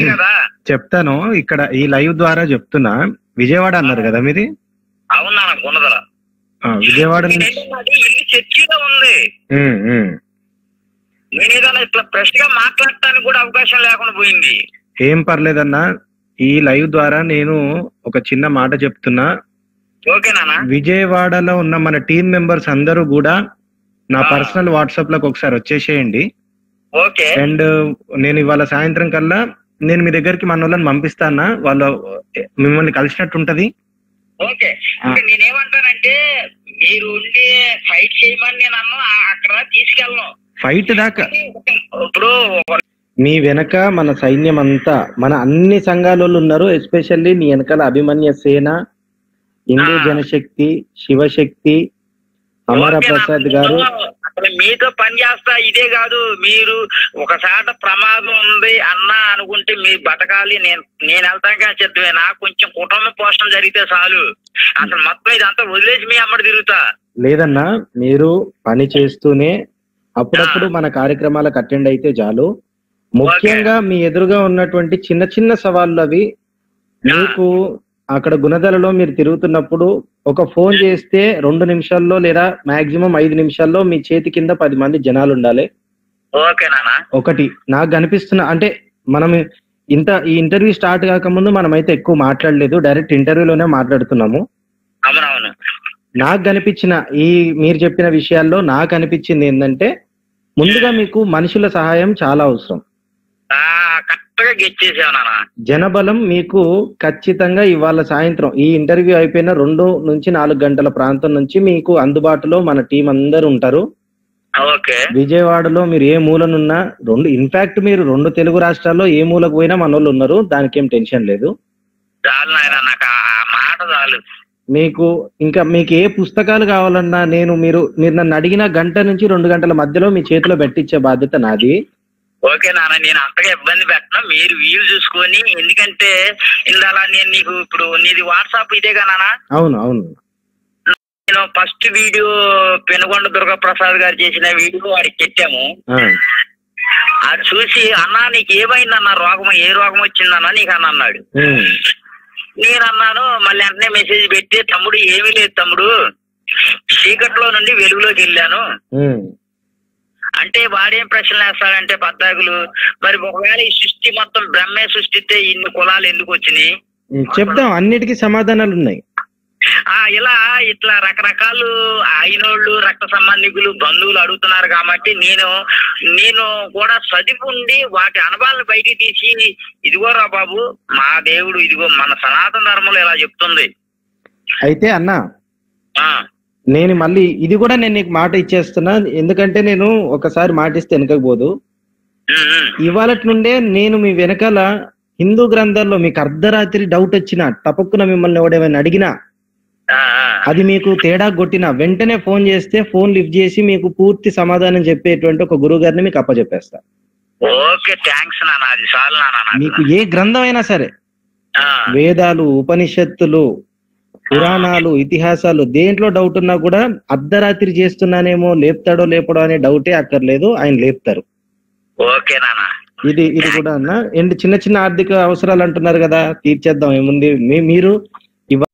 కదా చెప్తాను ఇక్కడ ఈ లైవ్ ద్వారా చెప్తున్నా విజయవాడ అన్నారు కదా మీది అవునా గుణదల ఆ, విజయవాడ నుంచి నేనేంటంటే ఇల్లు చర్చిలో ఉంది ఉమ్, ఉమ్. నేను ఏదైనా ఇట్లా ఫ్రెష్ గా మాట్లాడటానికి కూడా అవకాశం లేకుండా పోయింది ఏం పర్లేదన్నా ఈ లైవ్ ద్వారా నేను ఒక చిన్న మాట చెప్తున్నా ఓకేనా విజయవాడలో ఉన్న మన టీం మెంబర్స్ అందరూ కూడా నా ఆ. పర్సనల్ వాట్సాప్ లకు ఒకసారి వచ్చేసేయండి ఓకే అండ్ నేను ఇవాళ సాయంత్రం కల్లా నేను మీ దగ్గరికి మన వాళ్ళని పంపిస్తానా వాళ్ళు మిమ్మల్ని కలిసినట్టు ఉంటది ఓకే ఆ. అంటే నేనేమంటానంటే మీరు ఉండి ఫైట్ చేయమని నేను అన్నా ఆ- అక్కడ తీసుకెళ్ళను ఫైట్ దాకా ఇప్పుడు ఒక- మీ వెనక మన సైన్యం అంతా మన అన్ని సంఘాల వాళ్ళు ఉన్నారు ఎస్పెషల్లీ నీ వెనకాల అభిమన్య సేన హిందూ ఆ. జనశక్తి శివశక్తి అమర ఓకే ప్రసాద్ నాకు గారు అసలు మీతో పని చేస్తా ఇదే కాదు మీరు ఒకసాట ప్రమాదం ఉంది అన్నా అనుకుంటే మీరు బతకాలి నేను నేను వెళ్తాక చెప్తే నాకు కొంచెం కుటుంబ పోషణ జరిగితే చాలు అసలు మొత్తం ఇదంతా వదిలేసి మీ అమ్మడి తిరుగుతా లేదన్నా మీరు పని చేస్తూనే అప్పుడప్పుడు మన కార్యక్రమాలకు అటెండ్ అయితే చాలు ముఖ్యంగా మీ ఎదురుగా ఉన్నటువంటి చిన్న చిన్న సవాళ్ళు అవి మీకు అక్కడ గుణదలలో మీరు తిరుగుతున్నప్పుడు ఒక ఫోన్ చేస్తే రెండు నిమిషాల్లో లేదా మాక్సిమం ఐదు నిమిషాల్లో మీ చేతి కింద పది మంది జనాలు ఉండాలి ఓకే నాన్న ఒకటి నాకు కనిపిస్తున్న అంటే మనం ఇంత ఈ ఇంటర్వ్యూ స్టార్ట్ కాకముందు మనం అయితే ఎక్కువ మాట్లాడలేదు డైరెక్ట్ ఇంటర్వ్యూలోనే మాట్లాడుతున్నాము అవునవును నాకు కనిపించిన ఈ మీరు చెప్పిన విషయాల్లో నాకు అనిపించింది ఏంటంటే ముందుగా మీకు మనుషుల సహాయం చాలా అవసరం కరెక్ట్ గా గెచ్చేసావు నాన్న జనబలం మీకు ఖచ్చితంగా ఇవాళ సాయంత్రం ఈ ఇంటర్వ్యూ అయిపోయిన రెండు నుంచి నాలుగు గంటల ప్రాంతం నుంచి మీకు అందుబాటులో మన టీం అందరూ ఉంటారు ఓకే విజయవాడలో మీరు ఏ మూలనున్నా రెండు ఇన్ఫాక్ట్ మీరు రెండు తెలుగు రాష్ట్రాల్లో ఏ మూలకు పోయినా మన వాళ్ళు ఉన్నారు దానికి ఏం టెన్షన్ లేదు చాలు నాయన నాకు ఆ ఆ మాట చాలు మీకు ఇంకా మీకు ఏ పుస్తకాలు కావాలన్నా నేను మీరు మీరు నన్ను అడిగిన గంట నుంచి రెండు గంటల మధ్యలో మీ చేతిలో పెట్టించే బాధ్యత నాది ఓకే నాన్న నేను అంతగా ఇబ్బంది పెట్టను మీరు వీలు చూసుకొని ఎందుకంటే ఇందాల నేను నీకు ఇప్పుడు నీది వాట్సాప్ ఇదేగా నాన్న అవును అవును నేను ఫస్ట్ వీడియో పెనుగొండ దుర్గాప్రసాద్ గారు చేసిన వీడియో వాడికి పెట్టాము ఆ, అది చూసి అన్నా నీకు ఏమైందన్న రోగం ఏ రోగం వచ్చిందన్న నీకు అని అన్నాడు ఉమ్, నేను అన్నాను మళ్ళీ వెంటనే మెసేజ్ పెట్టి తమ్ముడు ఏమీ లేదు తమ్ముడు చీకట్లో నుండి వెలుగులోకి వెళ్ళాను ఉమ్. అంటే వాడేం ప్రశ్నలు వేస్తాడంటే పద్దాకులు మరి ఒకవేళ ఈ సృష్టి మొత్తం బ్రహ్మే సృష్టిస్తే ఇన్ని కులాలు ఎందుకు వచ్చినాయి ఉమ్, చెప్దాం అన్నిటికీ సమాధానాలు ఉన్నాయి ఆ ఇలా ఇట్లా రకరకాలు అయినోళ్ళు రక్త సంబంధికులు బంధువులు అడుగుతున్నారు కాబట్టి నేను నేను కూడా చదివి ఉండి వాటి అనుభవాలను బయటికి తీసి ఇదిగోరా బాబు మా దేవుడు ఇదిగో మన సనాతన ధర్మంలో ఇలా చెప్తుంది అయితే అన్న ఆ నేను మళ్ళీ ఇది కూడా నేను నీకు మాట ఇచ్చేస్తున్నా ఎందుకంటే నేను ఒకసారి మాట ఇస్తే వెనకపోదు ఉమ్, ఉమ్. ఇవాళ నుండే నేను మీ వెనకాల హిందూ గ్రంథాల్లో మీకు అర్ధరాత్రి డౌట్ వచ్చినా తపక్కున మిమ్మల్ని ఎవడేమైనా అడిగినా ఆ, ఆ. అది మీకు తేడా కొట్టిన వెంటనే ఫోన్ చేస్తే ఫోన్ లిఫ్ట్ చేసి మీకు పూర్తి సమాధానం చెప్పేటువంటి ఒక గురువు గారిని మీకు అప్పచెప్పేస్తా ఓకే థ్యాంక్స్ నాన్న అది చాలు నాన్న నాకు. మీకు ఏ గ్రంథం అయినా సరే ఆ, వేదాలు ఉపనిషత్తులు పురాణాలు ఇతిహాసాలు దేంట్లో డౌట్ ఉన్నా కూడా అర్ధరాత్రి చేస్తున్నానేమో లేపుతాడో లేపడో అనే డౌటే అక్కర్లేదు ఆయన లేపుతారు ఓకే నాన్న ఇది ఇది కూడా అన్న ఏంటి చిన్న చిన్న ఆర్థిక అవసరాలు అంటున్నారు కదా తీర్చేద్దాం ఏముంది మీ- మీరు ఇవ-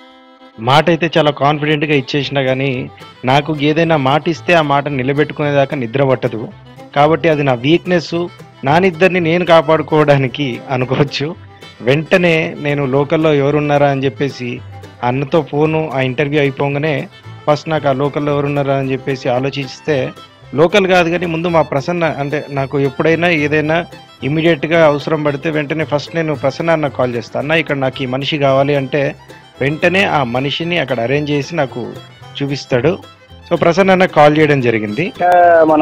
మాట అయితే చాలా కాన్ఫిడెంట్ గా ఇచ్చేసినా గానీ నాకు ఏదైనా మాట ఇస్తే ఆ మాట నిలబెట్టుకునేదాకా నిద్ర పట్టదు కాబట్టి అది నా వీక్నెస్ నానిద్దరిని నేను కాపాడుకోవడానికి అనుకోవచ్చు వెంటనే నేను లోకల్లో ఎవరున్నారా అని చెప్పేసి అన్నతో ఫోను ఆ ఇంటర్వ్యూ అయిపోగానే ఫస్ట్ నాకు ఆ లోకల్లో ఎవరున్నారా అని చెప్పేసి ఆలోచిస్తే లోకల్ కాదు కానీ ముందు మా ప్రసన్న అంటే నాకు ఎప్పుడైనా ఏదైనా ఇమీడియట్ గా అవసరం పడితే వెంటనే ఫస్ట్ నేను ప్రసన్న అన్న కాల్ చేస్తాను అన్న ఇక్కడ నాకు ఈ మనిషి కావాలి అంటే వెంటనే ఆ మనిషిని అక్కడ అరేంజ్ చేసి నాకు చూపిస్తాడు సో ప్రసన్న అన్న కాల్ చేయడం జరిగింది ఇంకా మన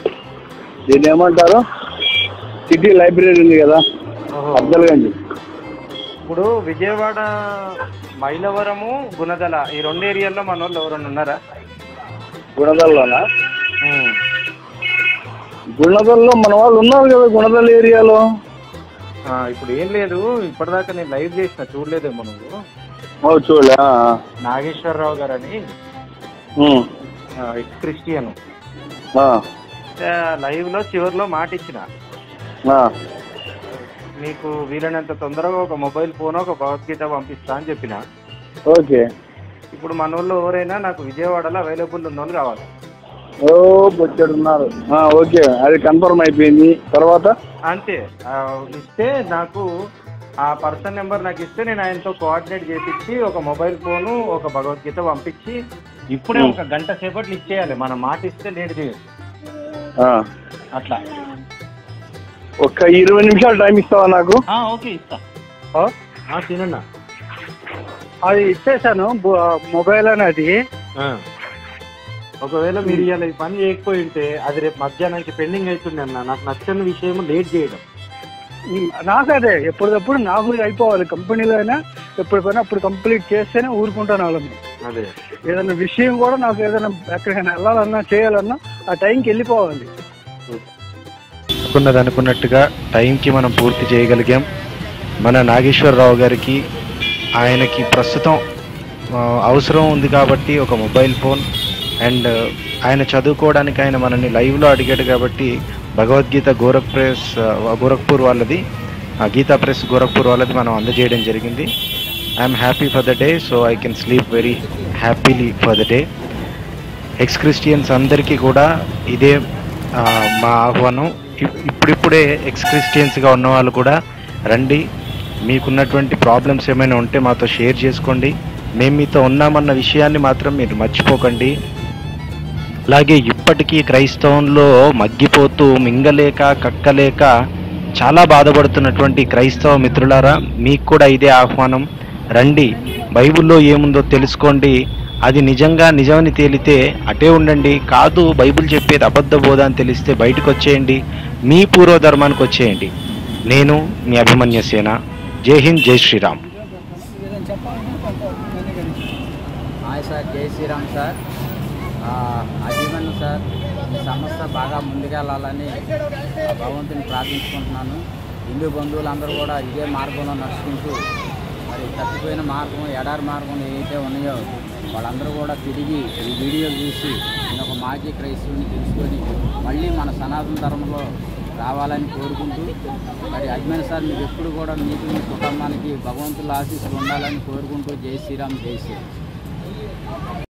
దీన్ని ఏమంటారు సిటీ లైబ్రరీ ఉంది కదా అబ్దల్గంజ్ ఇప్పుడు విజయవాడ మైలవరము గుణదల ఈ రెండు ఏరియాల్లో మన వాళ్ళు ఎవరైనా ఉన్నారా గుణదల్లోనా గుణదల్లో మన వాళ్ళు ఉన్నారు కదా గుణదల్ ఏరియాలో ఇప్పుడు ఏం లేదు ఇప్పటిదాకా నేను లైవ్ చేసిన చూడలేదేమో నువ్వు ఓ చూడలే ఆ, నాగేశ్వరరావు గారు అని ఉమ్, ఎక్స్ క్రిస్టియన్ ఆ, లైవ్ లో చివరిలో మాట ఇచ్చిన ఆ, మీకు వీలైనంత తొందరగా ఒక మొబైల్ ఫోన్ ఒక భగవద్గీత పంపిస్తా అని చెప్పిన ఓకే ఇప్పుడు మన వాళ్ళు ఎవరైనా నాకు విజయవాడలో అవైలబుల్ ఉన్న వాళ్ళు కావాలి ఓ బొచ్చాడు ఉన్నారు ఆ, ఓకే అది కన్ఫర్మ్ అయిపోయింది తర్వాత అంతే ఆ, ఇస్తే నాకు ఆ పర్సన్ నెంబర్ నాకు ఇస్తే నేను ఆయనతో కోఆర్డినేట్ చేపించి ఒక మొబైల్ ఫోను ఒక భగవద్గీత పంపించి ఇప్పుడే ఒక గంట సేపట్లో ఇచ్చేయాలి మన మాట ఇస్తే లేట్ చేయదు ఆ, అట్లా ఒక్క ఇరవై నిమిషాలు టైం ఇస్తావా నాకు ఆ, ఓకే ఇస్తా ఆ? ఆ, తినన్నా అది ఇచ్చేసాను బు- మొబైల్ అనేది ఆ. ఒకవేళ మీరు ఇవాళ ఈ పని చేయకపోయి ఉంటే అది రేపు మధ్యాహ్నానికి పెండింగ్ అవుతుంది అన్న నాకు నచ్చని విషయం లేట్ చేయడం ఉమ్, నాకు అదే ఎప్పటికప్పుడు నాకు అయిపోవాలి కంపెనీలో అయినా ఎప్పటికైనా అప్పుడు కంప్లీట్ చేస్తేనే ఊరుకుంటాను వాళ్ళని అదే ఏదైనా విషయం కూడా నాకు ఏదైనా ఎక్కడికైనా వెళ్ళాలన్నా చేయాలన్నా ఆ టైంకి వెళ్ళిపోవాలి అనుకున్నది అనుకున్నట్టుగా టైంకి మనం పూర్తి చేయగలిగాం మన నాగేశ్వరరావు గారికి ఆయనకి ప్రస్తుతం ఆ, అవసరం ఉంది కాబట్టి ఒక మొబైల్ ఫోన్ అండ్ ఆయన చదువుకోవడానికి ఆయన మనల్ని లైవ్లో అడిగాడు కాబట్టి భగవద్గీత గోరఖ్ ప్రెస్ ఆ, గోరఖ్పూర్ వాళ్ళది ఆ గీతా ప్రెస్ గోరఖ్పూర్ వాళ్ళది మనం అందజేయడం జరిగింది I'm happy for the day so I can sleep very happily for the day ex Christians అందరికీ కూడా ఇదే ఆ, మా ఆహ్వానం ఇప్- ఇప్పుడిప్పుడే ఎక్స్ క్రిస్టియన్స్గా ఉన్న వాళ్ళు కూడా రండి మీకున్నటువంటి ప్రాబ్లమ్స్ ఏమైనా ఉంటే మాతో షేర్ చేసుకోండి మేము మీతో ఉన్నామన్న విషయాన్ని మాత్రం మీరు మర్చిపోకండి అలాగే ఇప్పటికీ క్రైస్తవంలో మగ్గిపోతూ మింగలేక కక్కలేక చాలా బాధపడుతున్నటువంటి క్రైస్తవ మిత్రులారా మీకు కూడా ఇదే ఆహ్వానం రండి బైబిల్లో ఏముందో తెలుసుకోండి అది నిజంగా నిజమని తేలితే అటే ఉండండి కాదు బైబిల్ చెప్పేది అబద్ధ బోధ అని తెలిస్తే బయటకు వచ్చేయండి మీ పూర్వధర్మానికి వచ్చేయండి నేను మీ అభిమన్య సేన జై హింద్ జై శ్రీరామ్ హాయ్ సార్ జై శ్రీరామ్ సార్ ఆ, అభిమన్యు సార్ ఈ సంస్థ బాగా ముందుకెళ్ళాలని ఆ భగవంతుని ప్రార్థించుకుంటున్నాను హిందూ బంధువులందరూ కూడా ఇదే మార్గంలో నడుచుకుంటూ మరి తప్పిపోయిన మార్గం ఎడారి మార్గం ఏవైతే ఉన్నాయో వాళ్ళందరూ కూడా తిరిగి ఈ వీడియోలు చూసి నేను ఒక మాజీ క్రైస్తవుని తెలుసుకొని మళ్ళీ మన సనాతన ధర్మంలో రావాలని కోరుకుంటూ మరి అజ్మన్ సార్ మీరు ఎప్పుడు కూడా మీకు మీ కుటుంబానికి భగవంతుల ఆశీస్సులు ఉండాలని కోరుకుంటూ జై శ్రీరామ్ జై శ్రీరామ్